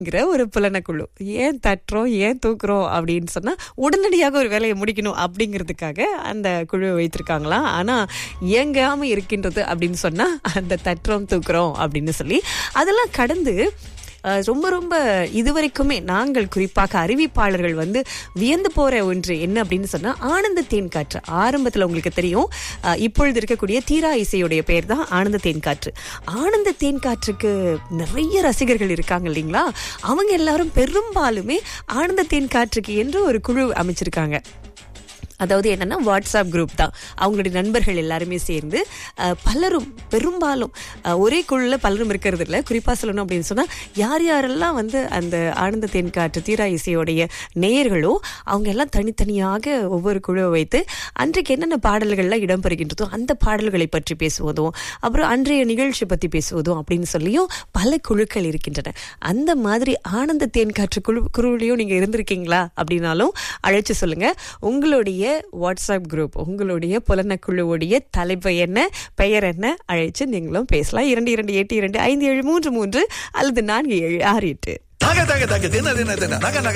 ங்கிற ஒரு புலனக்குழு ஏன் தட்டுறோம் ஏன் தூக்குறோம் அப்படின்னு சொன்னா உடனடியாக ஒரு வேலையை முடிக்கணும் அப்படிங்கிறதுக்காக அந்த குழு வைத்திருக்காங்களாம் ஆனா இயங்காம இருக்கின்றது அப்படின்னு சொன்னா அந்த தட்டுறோம் தூக்குறோம் அப்படின்னு சொல்லி அதெல்லாம் கடந்து அஹ், ரொம்ப ரொம்ப இதுவரைக்குமே நாங்கள் குறிப்பாக அறிவிப்பாளர்கள் வந்து வியந்து போற ஒன்று என்ன அப்படின்னு சொன்னா ஆனந்த தேன் காற்று ஆரம்பத்துல உங்களுக்கு தெரியும் அஹ், இப்பொழுது இருக்கக்கூடிய தீரா இசையுடைய பெயர் தான் ஆனந்த தேன் காற்று ஆனந்த தேன் காற்றுக்கு நிறைய ரசிகர்கள் இருக்காங்க இல்லைங்களா அவங்க எல்லாரும் பெரும்பாலுமே ஆனந்த தேன் காற்றுக்கு என்று ஒரு குழு அமைச்சிருக்காங்க அதாவது என்னன்னா வாட்ஸ்அப் குரூப் தான் அவங்களுடைய நண்பர்கள் எல்லாருமே சேர்ந்து அஹ், பலரும் பெரும்பாலும் அஹ், ஒரே குழுல பலரும் இருக்கிறது இல்லை குறிப்பா சொல்லணும் அப்படின்னு சொன்னா யார் யாரெல்லாம் வந்து அந்த ஆனந்த தேன் காற்று தீரா இசையோடைய நேயர்களோ அவங்க எல்லாம் தனித்தனியாக ஒவ்வொரு குழுவை வைத்து அன்றைக்கு என்னென்ன பாடல்கள்லாம் இடம்பெறுகின்றதோ அந்த பாடல்களை பற்றி பேசுவதும் அப்புறம் அன்றைய நிகழ்ச்சி பத்தி பேசுவதும் அப்படின்னு சொல்லியும் பல குழுக்கள் இருக்கின்றன அந்த மாதிரி ஆனந்த தேன் காற்று குழு குழுவிலையும் நீங்க இருந்திருக்கீங்களா அப்படின்னாலும் அழைச்சு சொல்லுங்க உங்களுடைய வாட்ஸ்அப் குரூப் உங்களுடைய புலனக்குழுவுடைய தலைப்பு என்ன பெயர் என்ன அழைச்சு நீங்களும் பேசலாம் இரண்டு இரண்டு எட்டு இரண்டு ஐந்து ஏழு மூன்று மூன்று அல்லது நான்கு ஏழு ஆறு எட்டு நகை தக தக தின தின தின நகை நகை